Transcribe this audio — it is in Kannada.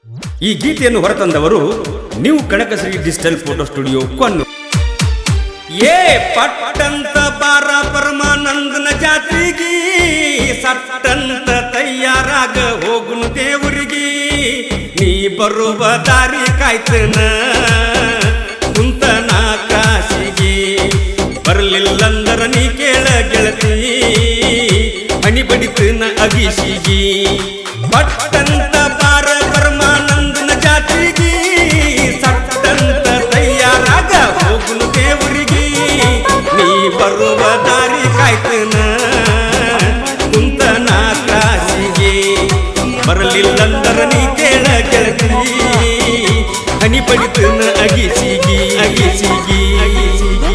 ಈ ಗೀತೆಯನ್ನು ಹೊರತಂದವರು new Kanakashree digital photo studio ಕೊನ್ನು ಏ ಪಟ್ಟಂತ ಬಾರ ಪರಮಾನಂದನ ಜಾತ್ರೆಗೆ ಸಟ್ಟಂತ ತಯ್ಯಾರಾಗ ಹೋಗುನು ದೇವರಿಗೆ ನೀ ಬರುವ ದಾರಿ ಕಾಯ್ತನ ಕುಂತನ ಕಾಶಿಗೆ ಬರಲಿಲ್ಲಂದರ ನೀ ಕೇಳ ಗೆಳತಿ ಹಣಿ ಬಡಿತನ ಅಗಿಸಿಗಿ ಪಟ್ಟಂತ ಬಾರ ಪರಮಾನಂದನ ಜಾತ್ರೆಗೆ ಸಟ್ಟಂತ ತಯ್ಯಾರಾಗ ಹೋಗುನು ದೇವರಿಗೆ ನೀ ಬರುವ ದಾರಿ ಕಾಯ್ತನ ಕುಂತನ ಕಾಶಿಗೆ ಬರಲಿಲ್ಲಂದರ ನೀ ಕೇಳ ಗೆಳತಿ ಹನಿ ಪಡಿತನ ಅಗಿಸಿಗಿ ಅಗಿಸಿಗಿ ಅಗಿಸಿಗಿ